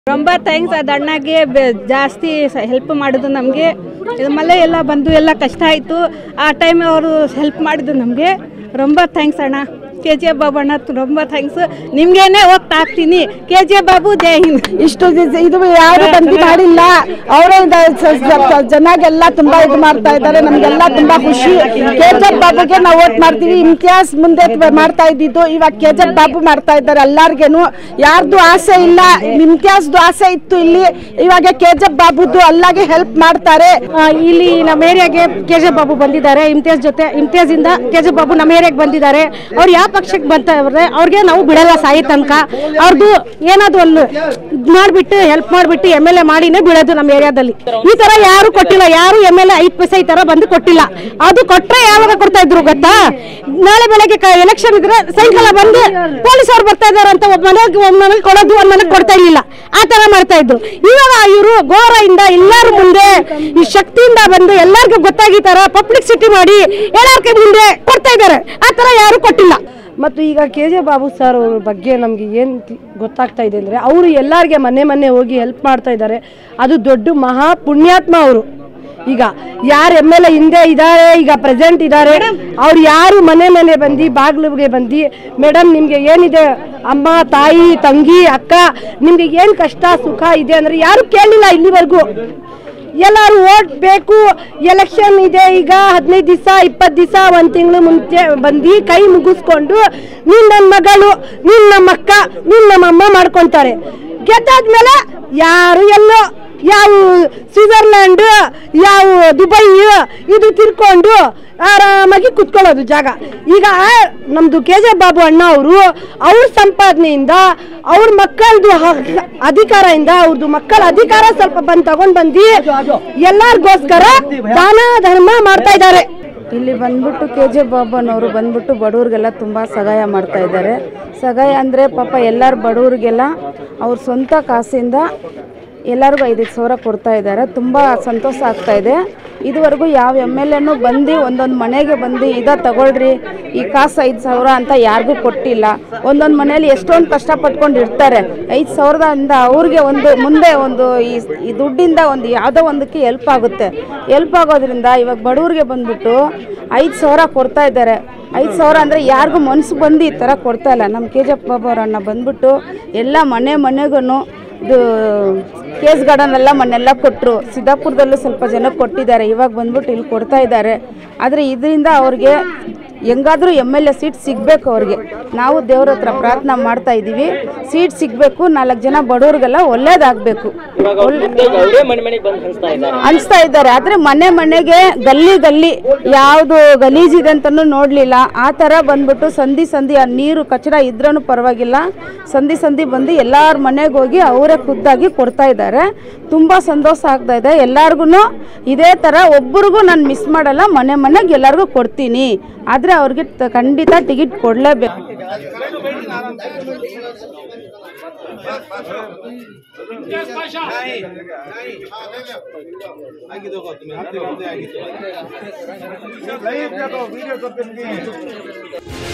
ತುಂಬ ಥ್ಯಾಂಕ್ಸ್ ಅದು ಅಣ್ಣಗೆ ಬೆ- ಜಾಸ್ತಿ ಹೆಲ್ಪ್ ಮಾಡಿದ್ದು ನಮಗೆ ಮಳೆ ಎಲ್ಲ ಬಂದು ಎಲ್ಲ ಕಷ್ಟ ಆಯಿತು ಆ ಟೈಮ್ ಅವರು ಹೆಲ್ಪ್ ಮಾಡಿದ್ದು ನಮಗೆ ತುಂಬ ಥ್ಯಾಂಕ್ಸ್ ಅಣ್ಣ ಕೆ ಜಿ ಎಫ್ ಬಾಬು ಅಣ್ಣ ತುಂಬ ಥ್ಯಾಂಕ್ಸ್ ನಿಮ್ಗೇನೆ ಹೋಗ್ತಾ ಹಾಕ್ತೀನಿ ಕೆ ಜಿ ಎಫ್ ಬಾಬು ಜೈ ಹಿಂದ್ ಇಷ್ಟು ದಿವ್ಸ- ಇದು ಯಾರು ಬಂದು ಮಾಡಿಲ್ಲ ಅವರೇ ಜನಗೆಲ್ಲ ತುಂಬಾ ಇದು ಮಾಡ್ತಾ ಇದ್ದಾರೆ ನಮ್ಗೆಲ್ಲ ತುಂಬಾ ಖುಷಿ ಕೆಜಪ್ ಬಾಬುಗೆ ನಾವು ವೋಟ್ ಮಾಡ್ತೀವಿ ಇಮ್ತಿಯಾಸ್ ಮುಂದೆ ತ- ಮಾಡ್ತಾ ಇದ್ದಿದ್ದು ಇವಾಗ ಕೆಜಪ್ ಬಾಬು ಮಾಡ್ತಾ ಇದ್ದಾರೆ ಎಲ್ಲಾರ್ಗೇನು ಯಾರ್ದು ಆಸೆ ಇಲ್ಲ ಇಮ್ತಿಯಾಸ್ದು ಆಸೆ ಇತ್ತು ಇಲ್ಲಿ ಇವಾಗ ಕೆಜಪ್ ಬಾಬುದು ಅಲ್ಲಾಗೆ ಹೆಲ್ಪ್ ಮಾಡ್ತಾರೆ ಆ, ಇಲ್ಲಿ ನಮ್ಮ ಏರಿಯಾಗೆ ಕೆಜೆ ಬಾಬು ಬಂದಿದ್ದಾರೆ ಇಮ್ತಿಯಾಜ್ ಜೊತೆ ಇಮ್ತಿಯಾಜ್ ಇಂದ ಕೆಜೆ ಬಾಬು ನಮ್ಮ ಏರಿಯಾಗೆ ಬಂದಿದ್ದಾರೆ ಅವ್ರು ಯಾವ ಪಕ್ಷಕ್ಕೆ ಬಂತವ್ರೆ ಅವ್ರಿಗೆ ನಾವು ಬಿಡಲ್ಲ ಸಾಯಿ ತನಕ ಅವ್ರದ್ದು ಏನಾದ್ರು ಒಂದು ಇದ್ ಮಾಡ್ಬಿಟ್ಟು ಹೆಲ್ಪ್ ಮಾಡ್ಬಿಟ್ಟು ಎಮ್ ಎಲ್ ಎ ಮಾಡಿನೇ ಬಿಡೋದು ನಮ್ಮ ಏರಿಯಾದಲ್ಲಿ ಈ ತರ ಯಾರು ಕೊಟ್ಟಿಲ್ಲ ಯಾರು ಎಮ್ ಎಲ್ ಎ ಐದು ಪೈಸೆ ಈ ತರ ಬಂದು ಕೊಟ್ಟಿಲ್ಲ ಅದು ಕೊಟ್ರೆ ಯಾವಾಗ ಕೊಡ್ತಾ ಇದ್ರು ಗೊತ್ತಾ ನಾಳೆ ಬೆಳಗ್ಗೆ ಎಲೆಕ್ಷನ್ ಇದ್ರೆ ಸಾಯಂಕಾಲ ಬಂದು ಪೊಲೀಸ್ ಅವ್ರು ಬರ್ತಾ ಇದಾರೆ ಅಂತ ಒಬ್ಬ ಮನೆಗೆ ಒಬ್ಬ ಮನೆಗೆ ಕೊಡೋದು ಒಂದ್ ಮನೆಗೆ ಕೊಡ್ತಾ ಇರ್ಲಿಲ್ಲ ಆ ತರ ಮಾಡ್ತಾ ಇದ್ರು ಇವಾಗ ಇವರು ಗೋರಯಿಂದ ಎಲ್ಲರ ಮುಂದೆ ಈ ಶಕ್ತಿಯಿಂದ ಬಂದು ಎಲ್ಲರಿಗೂ ಗೊತ್ತಾಗಿತ್ತಾರ ಪಬ್ಲಿಸಿಟಿ ಮಾಡಿ ಎಲ್ಲರ ಮುಂದೆ ಕೊಡ್ತಾ ಇದ್ದಾರೆ ಆ ತರ ಯಾರು ಕೊಟ್ಟಿಲ್ಲ ಮತ್ತು ಈಗ ಕೆ ಜೆ ಬಾಬು ಸರ್ ಅವ್ರ ಬಗ್ಗೆ ನಮಗೆ ಏನು ಗೊತ್ತಾಗ್ತಾ ಇದೆ ಅಂದರೆ ಅವರು ಎಲ್ಲರಿಗೆ ಮನೆ ಮನೆ ಹೋಗಿ ಹೆಲ್ಪ್ ಮಾಡ್ತಾ ಇದ್ದಾರೆ ಅದು ದೊಡ್ಡ ಮಹಾ ಪುಣ್ಯಾತ್ಮ ಅವರು ಈಗ ಯಾರು ಎಮ್ ಎಲ್ ಎ ಹಿಂದೆ ಇದ್ದಾರೆ ಈಗ ಪ್ರೆಸೆಂಟ್ ಇದ್ದಾರೆ ಅವ್ರು ಯಾರು ಮನೆ ಮನೆ ಬಂದು ಬಾಗಿಲಿಗೆ ಬಂದು ಮೇಡಮ್ ನಿಮಗೆ ಏನಿದೆ ಅಮ್ಮ ತಾಯಿ ತಂಗಿ ಅಕ್ಕ ನಿಮಗೆ ಏನು ಕಷ್ಟ ಸುಖ ಇದೆ ಅಂದರೆ ಯಾರು ಕೇಳಿಲ್ಲ ಇಲ್ಲಿವರೆಗೂ ಎಲ್ಲರೂ ಓಟ್ ಬೇಕು ಎಲೆಕ್ಷನ್ ಇದೆ ಈಗ ಹದಿನೈದು ದಿವಸ ಇಪ್ಪತ್ತು ದಿವಸ ಒಂದು ತಿಂಗಳು ಮುಂಚೆ ಬಂದು ಕೈ ಮುಗಿಸ್ಕೊಂಡು ನೀನ್ ನನ್ನ ಮಗಳು ನೀನ್ ನಮ್ಮ ಅಕ್ಕ ನೀನ್ ನಮ್ಮಮ್ಮ ಮಾಡ್ಕೊಂತಾರೆ ಗೆದ್ದಾದ್ಮೇಲೆ ಯಾರು ಎಲ್ಲೋ ಯಾವ ಸ್ವಿಟ್ಜರ್ಲ್ಯಾಂಡ್ ಯಾವ ದುಬೈ ಇದು ತಿರ್ಕೊಂಡು ಆರಾಮಾಗಿ ಕುತ್ಕೊಳ್ಳೋದು ಜಾಗ ಈಗ ನಮ್ದು ಕೆ ಜೆ ಬಾಬು ಅಣ್ಣ ಅವರು ಅವ್ರ ಸಂಪಾದನೆಯಿಂದ ಅವ್ರ ಮಕ್ಕಳದು ಅಧಿಕಾರದಿಂದ ಅವ್ರದ್ದು ಮಕ್ಕಳ ಅಧಿಕಾರ ಸ್ವಲ್ಪ ಬಂದು ತಗೊಂಡ್ ಬಂದು ಎಲ್ಲಾರ್ಗೋಸ್ಕರ ದಾನ ಧರ್ಮ ಮಾಡ್ತಾ ಇದ್ದಾರೆ ಇಲ್ಲಿ ಬಂದ್ಬಿಟ್ಟು ಕೆ ಜೆ ಬಾಬನವರು ಬಂದ್ಬಿಟ್ಟು ಬಡವ್ರಿಗೆಲ್ಲ ತುಂಬ ಸಹಾಯ ಮಾಡ್ತಾ ಇದ್ದಾರೆ ಸಹಾಯ ಅಂದರೆ ಪಾಪ ಎಲ್ಲರ ಬಡವ್ರಿಗೆಲ್ಲ ಅವ್ರ ಸ್ವಂತ ಕಾಸಿಂದ ಎಲ್ಲರಿಗೂ ಐದೈದು ಸಾವಿರ ಕೊಡ್ತಾ ಇದ್ದಾರೆ ತುಂಬ ಸಂತೋಷ ಆಗ್ತಾ ಇದೆ ಇದುವರೆಗೂ ಯಾವ ಎಮ್ ಎಲ್ ಎನೂ ಬಂದು ಒಂದೊಂದು ಮನೆಗೆ ಬಂದು ಇದ ತಗೊಳ್ರಿ ಈ ಕಾಸು ಐದು ಸಾವಿರ ಅಂತ ಯಾರಿಗೂ ಕೊಟ್ಟಿಲ್ಲ ಒಂದೊಂದು ಮನೇಲಿ ಎಷ್ಟೊಂದು ಕಷ್ಟಪಟ್ಕೊಂಡು ಇರ್ತಾರೆ ಐದು ಸಾವಿರದಿಂದ ಅವ್ರಿಗೆ ಒಂದು ಮುಂದೆ ಒಂದು ಈ ಈ ದುಡ್ಡಿಂದ ಒಂದು ಯಾವುದೋ ಒಂದಕ್ಕೆ ಹೆಲ್ಪ್ ಆಗುತ್ತೆ ಹೆಲ್ಪ್ ಆಗೋದ್ರಿಂದ ಇವಾಗ ಬಡವ್ರಿಗೆ ಬಂದ್ಬಿಟ್ಟು ಐದು ಸಾವಿರ ಕೊಡ್ತಾ ಇದ್ದಾರೆ ಐದು ಸಾವಿರ ಅಂದರೆ ಯಾರಿಗೂ ಮನ್ಸು ಬಂದು ಈ ಥರ ಕೊಡ್ತಾ ಇಲ್ಲ ನಮ್ಮ ಕೆ ಜಿ ಎಫ್ ಬಾಬು ಅವರನ್ನ ಬಂದ್ಬಿಟ್ಟು ಎಲ್ಲ ಮನೆ ಮನೆಗೂ ಇದು ಕೇಸ್ ಗಾರ್ಡನ್ ಎಲ್ಲ ಮನೆಲ್ಲ ಕೊಟ್ಟರು ಸಿದ್ದಾಪುರದಲ್ಲೂ ಸ್ವಲ್ಪ ಜನ ಕೊಟ್ಟಿದ್ದಾರೆ ಇವಾಗ ಬಂದ್ಬಿಟ್ಟು ಇಲ್ಲಿ ಕೊಡ್ತಾ ಇದ್ದಾರೆ ಆದರೆ ಇದರಿಂದ ಅವ್ರಿಗೆ ಹೆಂಗಾದ್ರೂ ಎಮ್ ಎಲ್ ಎ ಸೀಟ್ ಸಿಗಬೇಕು ಅವ್ರಿಗೆ ನಾವು ದೇವ್ರ ಹತ್ರ ಪ್ರಾರ್ಥನೆ ಮಾಡ್ತಾ ಇದ್ದೀವಿ ಸೀಟ್ ಸಿಗಬೇಕು ನಾಲ್ಕು ಜನ ಬಡವ್ರಿಗೆಲ್ಲ ಒಳ್ಳೇದಾಗಬೇಕು ಇವಾಗ ಅವ್ರ ಮುಂದೆ ಅವರೇ ಮನೆ ಮನೆಗೆ ಬಂದು ಹಂಚ್ತಾ ಇದ್ದಾರೆ ಅನಿಸ್ತಾ ಇದ್ದಾರೆ ಆದರೆ ಮನೆ ಮನೆಗೆ ಗಲ್ಲಿ ಗಲ್ಲಿ ಯಾವುದು ಗಲೀಜಿದೆ ಅಂತಲೂ ನೋಡಲಿಲ್ಲ ಆ ಥರ ಬಂದ್ಬಿಟ್ಟು ಸಂಧಿ ಸಂಧಿ ಆ ನೀರು ಕಚಡ ಇದ್ರೂ ಪರವಾಗಿಲ್ಲ ಸಂಧಿ ಸಂಧಿ ಬಂದು ಎಲ್ಲರ ಮನೆಗೆ ಹೋಗಿ ಅವರೇ ಖುದ್ದಾಗಿ ಕೊಡ್ತಾ ಇದ್ದಾರೆ ತುಂಬ ಸಂತೋಷ ಆಗ್ತಾ ಇದೆ ಎಲ್ಲರಿಗೂ ಇದೇ ಥರ ಒಬ್ರಿಗೂ ನಾನು ಮಿಸ್ ಮಾಡಲ್ಲ ಮನೆ ಮನೆಗೆ ಎಲ್ಲರಿಗೂ ಕೊಡ್ತೀನಿ ಆದರೆ ಅವ್ರಿಗೆ ತ- ಖಂಡಿತ ಟಿಕೆಟ್ ಕೊಡಲೇಬೇಕು लाइव देखो वीडियो करते